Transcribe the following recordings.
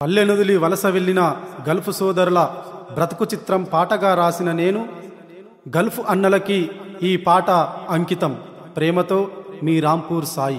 పల్లెనుదిలి వలస వెళ్ళిన గల్ఫ్ సోదరుల బ్రతుకు చిత్రం పాటగా రాసిన నేను గల్ఫ్ అన్నలకి ఈ పాట అంకితం ప్రేమతో మీ రాంపూర్ సాయి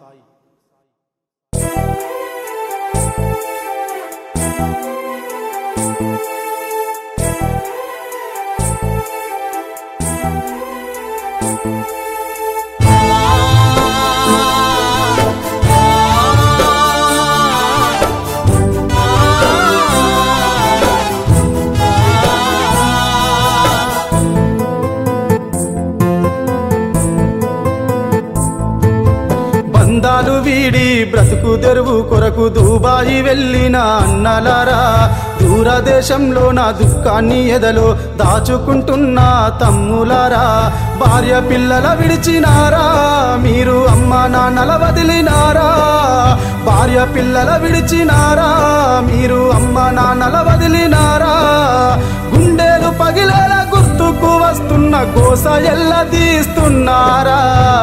బంధాలు వీడి బ్రతుకు తెరువు కొరకు దుబాయి వెళ్ళిన అన్నలారా దూరదేశంలో నా దుఃఖాన్ని ఎదలో దాచుకుంటున్న తమ్ములారా భార్య పిల్లల విడిచినారా మీరు అమ్మ నాన్నల వదిలినారా భార్య పిల్లల విడిచినారా మీరు అమ్మ నాన్నల వదిలినారా గుండెలు పగిలేలా గుర్తుకు వస్తున్న గోస ఎల్ల తీస్తున్నారా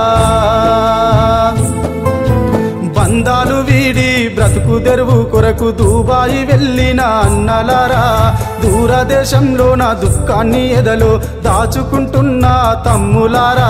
బంధాలు వీడి బ్రతుకు తెరువు కొరకు దుబాయి వెళ్ళిన అన్నలారా దూరదేశంలో నా దుఃఖాన్ని ఎదలో దాచుకుంటున్న తమ్ములారా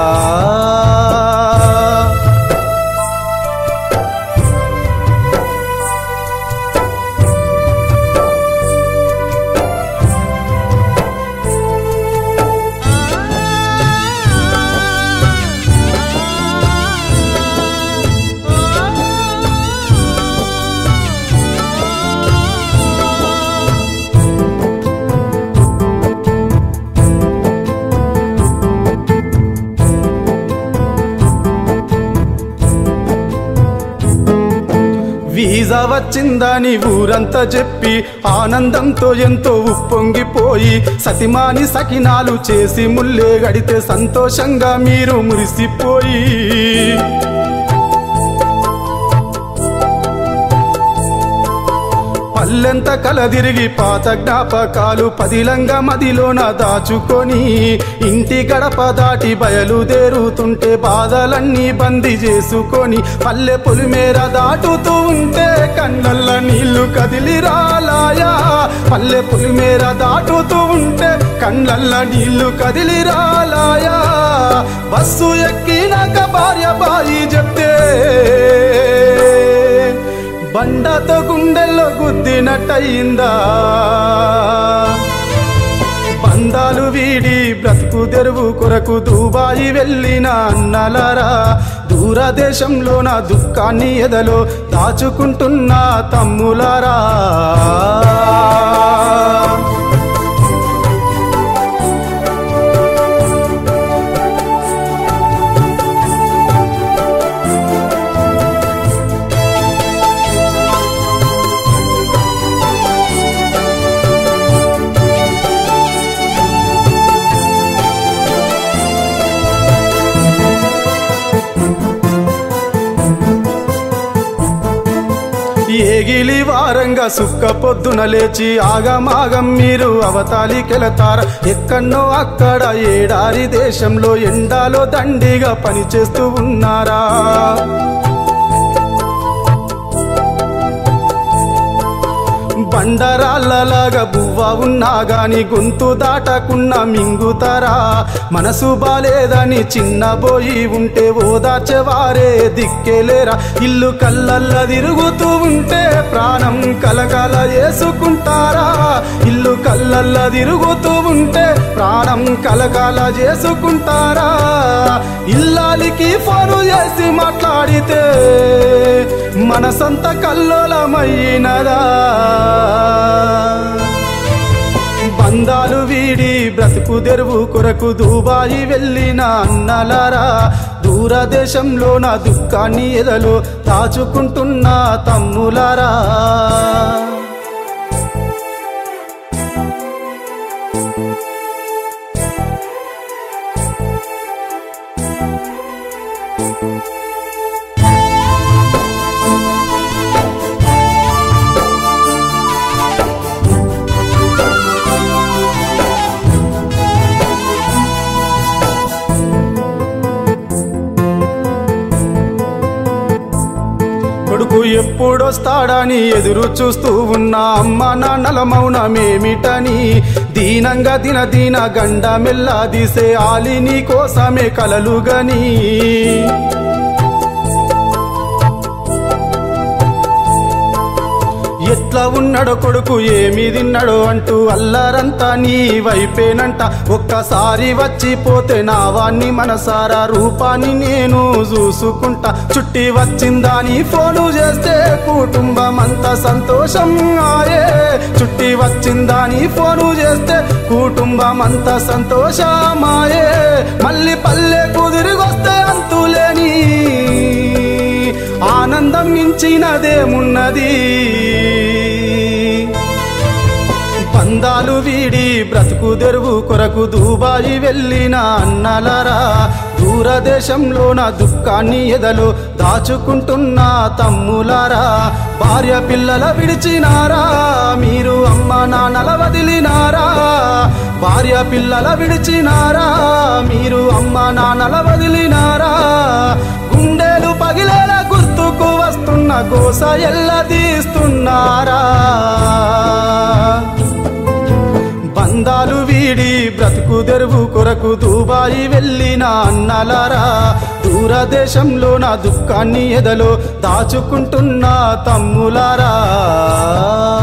వీసా వచ్చిందని ఊరంతా చెప్పి ఆనందంతో ఎంతో ఉప్పొంగిపోయి సతిమాని సకినాలు చేసి ముల్లే గడితే సంతోషంగా మీరు మురిసిపోయి పల్లెంత కలదిరిగి పాత జ్ఞాపకాలు పదిలంగా మదిలోన దాచుకొని ఇంటి గడప దాటి బయలుదేరుతుంటే బాధలన్నీ బందీ చేసుకొని పల్లె పొలిమేర దాటుతూ ఉంటే కళ్ళల్ల నీళ్లు కదిలి రాలాయా పల్లె పొలిమేర దాటుతూ ఉంటే కళ్ళల్ల నీళ్లు కదిలి రాలాయా బస్సు ఎక్కినాక భార్య బాయి చెప్తే బండతో గుండెల్లో గుద్దినట్టయిందా బంధాలు వీడి బ్రతుకు తెరువు కొరకు దుబాయి వెళ్ళిన అన్నలారా దూరదేశంలో నా దుఃఖాన్ని ఎదలో దాచుకుంటున్న తమ్ములారా ఏగిలి వారంగా సుక్క పొద్దున లేచి ఆగమాగం మీరు అవతాలికెళతారా ఎక్కన్నో అక్కడ ఏడారి దేశంలో ఎండాలో దండిగా పనిచేస్తూ ఉన్నారా బండరాళ్ళలాగా బువ్వ ఉన్నా గాని గొంతు దాటకున్నా మింగుతారా మనసు బాలేదని చిన్నబోయి ఉంటే ఓదార్చేవారే దిక్కేలేరా ఇల్లు కళ్ళల్ల తిరుగుతూ ఉంటే ప్రాణం కలకల చేసుకుంటారా ఇల్లు కళ్ళల్ల తిరుగుతూ ఉంటే ప్రాణం కలకల చేసుకుంటారా ఇల్లాలికి ఫోను చేసి మాట్లాడితే మనసంత కల్లోలమైనదా బంధాలు వీడి బ్రతుకు తెరువు కొరకు దుబాయి వెళ్ళిన అన్నలారా దూరదేశంలో నా దుఃఖాన్ని ఎదలో దాచుకుంటున్న తమ్ములారా ఎప్పుడొస్తాడని ఎదురు చూస్తూ ఉన్న అమ్మ నాన్నల మౌనమేమిటని దీనంగా దిన దీన గండ మెల్ల దిసే ఆలి నీ కోసమే కలలుగని ఎట్లా ఉన్నాడో కొడుకు ఏమి తిన్నాడో అంటూ అల్లారంతా నీ వైపేనంట ఒక్కసారి వచ్చిపోతే నా వాణ్ణి మనసారా రూపాన్ని నేను చూసుకుంటా చుట్టి వచ్చిందాని ఫోను చేస్తే కుటుంబం అంతా సంతోషం ఆయే చుట్టి వచ్చిందాని ఫోను చేస్తే కుటుంబం అంతా సంతోషమాయే మళ్ళీ పల్లె కుదిరిగొస్తే అంతులేని ఆనందం మించినదేమున్నది బంధాలు వీడి బ్రతుకు తెరువు కొరకు దూబాయి వెళ్ళిన అన్నలరా దూరదేశంలో నా దుఃఖాన్ని ఎదలు దాచుకుంటున్న తమ్ములారా భార్య పిల్లల విడిచినారా మీరు అమ్మ నాన్నల వదిలినారా భార్య పిల్లల విడిచినారా మీరు అమ్మ నాన్నల వదిలినారా గుండెలు పగిలేలా గుర్తుకు వస్తున్న గోస ఎల్ల తీస్తున్నారా బంధాలు వీడి బ్రతుకు తెరువు కొరకు దూబాయి వెళ్ళిన అన్నలారా దూరదేశంలో నా దుఃఖాన్ని ఎదలో దాచుకుంటున్న తమ్ములారా